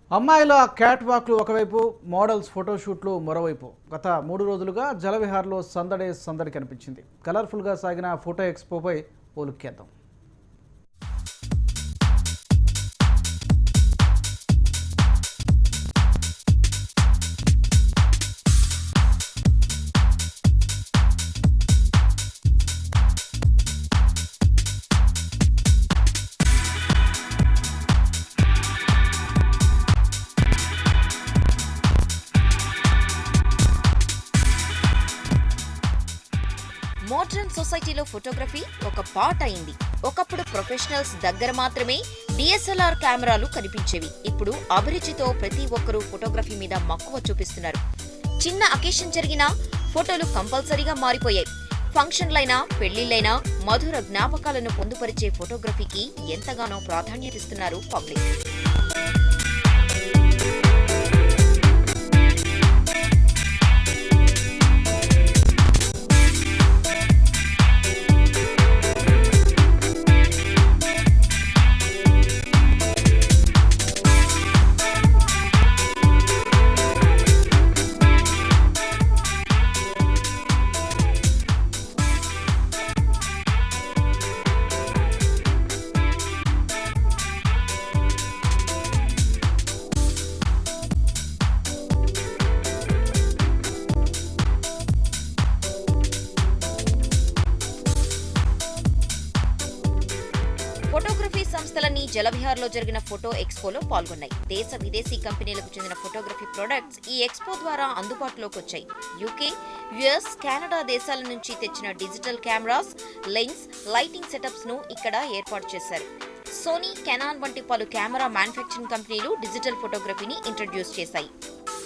అమ్మాయిల క్యాట్ వాక్లు ఒకవైపు మోడల్స్ ఫోటోషూట్లు మరోవైపు గత మూడు రోజులుగా జలవిహార్లో సందడే సందడి కనిపించింది కలర్ఫుల్గా సాగిన ఫోటో ఎక్స్పోపై ఓ లుక్కేద్దాం మోడ్రన్ సొసైటీలో ఫోటోగ్రఫీ ఒక పార్ట్ అయింది ఒకప్పుడు ప్రొఫెషనల్స్ దగ్గర మాత్రమే డిఎస్ఎల్ఆర్ కెమెరాలు కనిపించేవి ఇప్పుడు అభిరుచితో ప్రతి ఒక్కరూ ఫోటోగ్రఫీ మీద మక్కువ చూపిస్తున్నారు చిన్న అకేషన్ జరిగినా ఫోటోలు కంపల్సరీగా మారిపోయాయి ఫంక్షన్లైనా పెళ్లిళ్లైనా మధుర జ్ఞాపకాలను పొందుపరిచే ఫోటోగ్రఫీకి ఎంతగానో ప్రాధాన్యతిస్తున్నారు పబ్లిక్ ఫోటోగ్రఫీ సంస్థలన్నీ జలవిహార్లో జరిగిన ఫోటో ఎక్స్పోలో పాల్గొన్నాయి దేశ విదేశీ కంపెనీలకు చెందిన ఫోటోగ్రఫీ ప్రొడక్ట్స్ ఈ ఎక్స్పో ద్వారా అందుబాటులోకి వచ్చాయి యూకే యుఎస్ కెనడా దేశాల నుంచి తెచ్చిన digital cameras lens lighting setups ను ఇక్కడ ఏర్పాటు చేశారు సోనీ కెనాన్ వంటి పలు కెమెరా మ్యానుఫ్యాక్చరింగ్ కంపెనీలు డిజిటల్ ఫోటోగ్రఫీని ఇంట్రడ్యూస్ చేశాయి